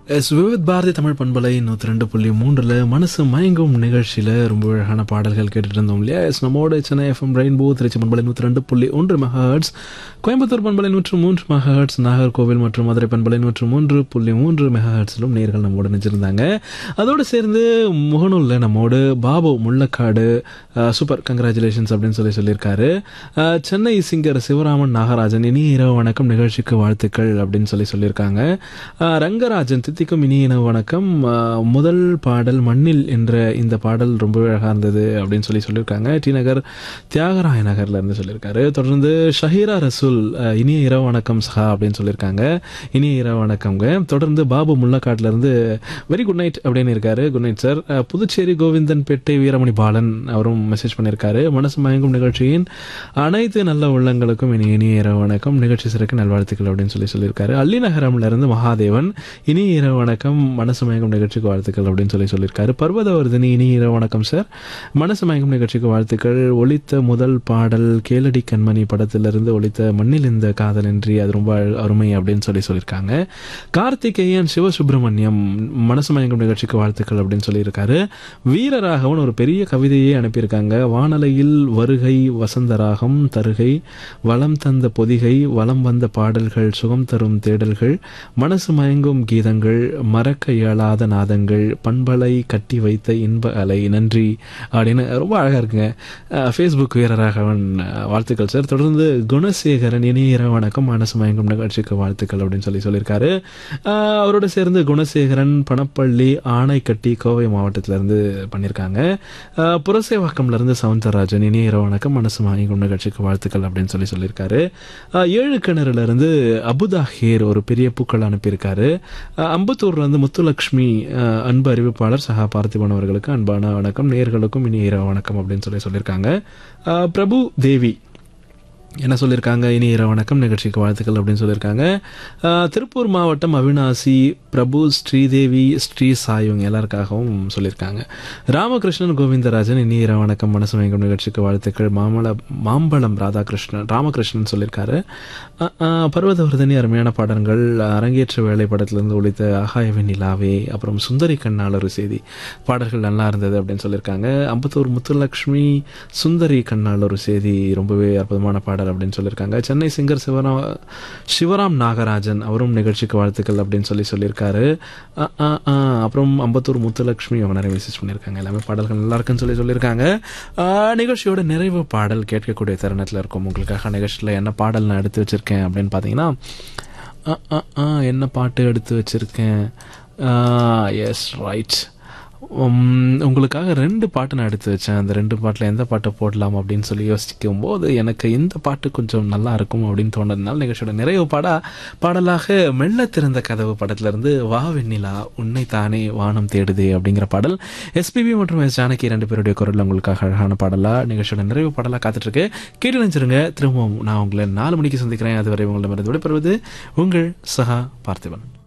S Vividh Bharathi Tamil பண்பலை நூற்றி ரெண்டு புள்ளி மூன்றில் மனசு மயங்கும் நிகழ்ச்சியில் ரொம்ப அழகான பாடல்கள் கேட்டுட்டு இருந்தோம் இல்லையா எஸ் நம்மோட சென்னை எஃப்எம் ரெயின்போ திருச்சி பண்பலை நூற்றி ரெண்டு புள்ளி ஒன்று மெகாஹர்ட்ஸ் கோயம்புத்தூர் பண்பலை நூற்று மூன்று மெகாஹர்ட்ஸ் நாகர்கோவில் மற்றும் மதுரை பண்பலை நூற்று மூன்று புள்ளி மூன்று மெகாஹர்ட்ஸிலும் நேர்கள் நம்மோடு நினைச்சிருந்தாங்க அதோடு சேர்ந்து முகநூலில் நம்மோடு பாபு முள்ளக்காடு அஹ், சூப்பர் கங்க்ராச்சுலேஷன்ஸ் அப்படின்னு சொல்லி சொல்லியிருக்காரு அஹ், சென்னை சிங்கர் சிவராமன் நாகராஜன் இனி இரவு வணக்கம் நிகழ்ச்சிக்கு வாழ்த்துக்கள் அப்படின்னு சொல்லி சொல்லியிருக்காங்க அஹ், ரங்கராஜன் தித்திக்கும் இனிய இரவு வணக்கம் அஹ், முதல் பாடல் மண்ணில் என்ற இந்த பாடல் ரொம்பவே அழகாக இருந்தது அப்படின்னு சொல்லி சொல்லியிருக்காங்க டி நகர் தியாகராய நகர்ல இருந்து சொல்லியிருக்காரு தொடர்ந்து ஷஹீரா ரசூல் அஹ், இனிய இரவு வணக்கம் சஹா அப்படின்னு சொல்லியிருக்காங்க இனிய இரவு வணக்கம்ங்க தொடர்ந்து பாபு முள்ளக்காட்டுல இருந்து வெரி குட் நைட் அப்படின்னு இருக்காரு குட் நைட் சார் அஹ், புதுச்சேரி கோவிந்தன் பேட்டை வீரமணி பாலன் அவரும் மெசேஜ் பண்ணியிருக்காரு மனசு மயங்கும் நிகழ்ச்சியின் அனைத்து நல்ல உள்ளங்களுக்கும் இனி இனிய இரவு வணக்கம் நிகழ்ச்சி சிறக்க நல்வாழ்த்துக்கள் அப்படின்னு சொல்லி சொல்லியிருக்காரு அள்ளிநகரம்ல இருந்து மகாதேவன் இனி இரவு வணக்கம் மனசு மயங்கும் நிகழ்ச்சிக்கு வாழ்த்துக்கள் அப்படின்னு சொல்லி சொல்லியிருக்காரு பர்வதவர்தினி இனி இரவு வணக்கம் சார் மனசு மயங்கும் நிகழ்ச்சிக்கு வாழ்த்துக்கள் ஒலித்த முதல் பாடல் கேளடி கண்மணி படத்திலிருந்து ஒலித்த மண்ணில் இந்த காதலின்றி அது ரொம்ப அழ- அருமை அப்படின்னு சொல்லி சொல்லியிருக்காங்க கார்த்திகேயன் சிவசுப்பிரமணியம் மனசு மயங்கும் நிகழ்ச்சிக்கு வாழ்த்துக்கள் அப்படின்னு சொல்லியிருக்காரு வீரராகவன் ஒரு பெரிய கவிதையை அனுப்பியிருக்காங்க வானலையில் வருகை வசந்தராகம் தருகை வளம் தந்த பொதிகை வளம் வந்த பாடல்கள் சுகம் தரும் தேடல்கள் மனசு மயங்கும் கீதங்கள் மறக்க இயலாத நாதங்கள் பண்பலை கட்டி வைத்த இன்ப அலை நன்றி அப்படின்னு ரொம்ப அழகா இருக்குங்க ஃபேஸ்புக் வீரராகவன் அஹ், வாழ்த்துக்கள் சார் தொடர்ந்து குணசேகரன் இனிய இரவு வணக்கம் மனசு மயங்கும் நிகழ்ச்சிக்கு வாழ்த்துக்கள் அப்படின்னு சொல்லி சொல்லியிருக்காரு அஹ், அவரோட சேர்ந்து குணசேகரன் பணப்பள்ளி ஆனைக்கட்டி கோவை மாவட்டத்துல இருந்து பண்ணியிருக்காங்க அஹ், புரசேவாக்கம்ல இருந்து சவுந்தரராஜன் இனிய இரவு வணக்கம் மனசு மயங்கும் நிகழ்ச்சிக்கு வாழ்த்துக்கள் அப்படின்னு சொல்லி சொல்லியிருக்காரு அஹ், ஏழு கிணறுல இருந்து அபுதாஹீர் ஒரு பெரிய பூக்கள் அனுப்பியிருக்காரு அஹ், அம்பத்தூர்ல இருந்து முத்துலட்சுமி அஹ், அன்பு அறிவிப்பாளர் சகா பார்த்திபன் அவர்களுக்கு அன்பான வணக்கம் நேர்களுக்கும் இனி இரவு வணக்கம் அப்படின்னு சொல்லி சொல்லியிருக்காங்க அஹ், பிரபு தேவி என்ன சொல்லியிருக்காங்க இனி இரவு வணக்கம் நிகழ்ச்சிக்கு வாழ்த்துக்கள் அப்படின்னு சொல்லியிருக்காங்க அஹ், திருப்பூர் மாவட்டம் அவினாசி பிரபு ஸ்ரீதேவி ஸ்ரீ சாய் இவங்க எல்லாருக்காகவும் சொல்லியிருக்காங்க ராமகிருஷ்ணன் கோவிந்தராஜன் இனி இரவு வணக்கம் மனசு மயங்கும் நிகழ்ச்சிக்கு வாழ்த்துக்கள் மாமல மாம்பழம் ராதாகிருஷ்ணன் ராமகிருஷ்ணன் சொல்லியிருக்காரு அஹ், அஹ், பர்வதவர்தனி அருமையான பாடல்கள் அரங்கேற்ற வேலை படத்திலிருந்து ஒழித்த ஆகாயவே நிலாவே அப்புறம் சுந்தரி கண்ணால் ஒரு செய்தி பாடல்கள் நல்லா இருந்தது அப்படின்னு சொல்லியிருக்காங்க அம்பத்தூர் முத்துலட்சுமி சுந்தரி கண்ணால் ஒரு செய்தி ரொம்பவே அற்புதமான பாடல் அப்படின்னு சொல்லியிருக்காங்க சென்னை சிங்கர் சிவராம் சிவராம் நாகராஜன் அவரும் நிகழ்ச்சிக்கு வாழ்த்துக்கள் அப்படின்னு சொல்லி சொல்லியிருக்காரு அ, அ, அ, அப்புறம் அம்பத்தூர் முத்துலட்சுமி அவங்க நிறைய மெசேஜ் பண்ணியிருக்காங்க எல்லாமே பாடல்கள் நல்லா இருக்குன்னு சொல்லி சொல்லியிருக்காங்க அ, நிகழ்ச்சியோட நிறைவு பாடல் கேட்கக்கூடிய தருணத்தில் இருக்கும் உங்களுக்காக நிகழ்ச்சியில் என்ன பாடல் நான் எடுத்து வச்சிருக்கேன் அப்படின்னு பார்த்தீங்கன்னா அ, அ, அ, என்ன பாட்டு எடுத்து வச்சிருக்கேன் எஸ் ரைட் உங்களுக்காக ரெண்டு பாட்டு நான் எடுத்து வச்சேன் அந்த ரெண்டு பாட்டில் எந்த பாட்டை போடலாம் அப்படின்னு சொல்லி யோசிக்கும் போது எனக்கு இந்த பாட்டு கொஞ்சம் நல்லா இருக்கும் அப்படின்னு தோணுறதுனால நிகழ்ச்சியோட நிறைவு பாடா பாடலாக மெல்ல திறந்த கதவு படத்திலிருந்து வா வெண்ணிலா உன்னை தானே வானம் தேடுதே அப்படிங்கிற பாடல் எஸ்பிபி மற்றும் எஸ் ஜானகி ரெண்டு பேருடைய குரல் உங்களுக்காக அழகான பாடலா நிகழ்ச்சியோட நிறைவு பாடலா காத்துட்டு இருக்கு கேட்டு நினைச்சிருங்க திரும்பவும் நான் உங்களை நாலு மணிக்கு சந்திக்கிறேன் அதுவரை உங்களிடமிருந்து விடைபெறுவது உங்கள் சகா பார்த்திபன்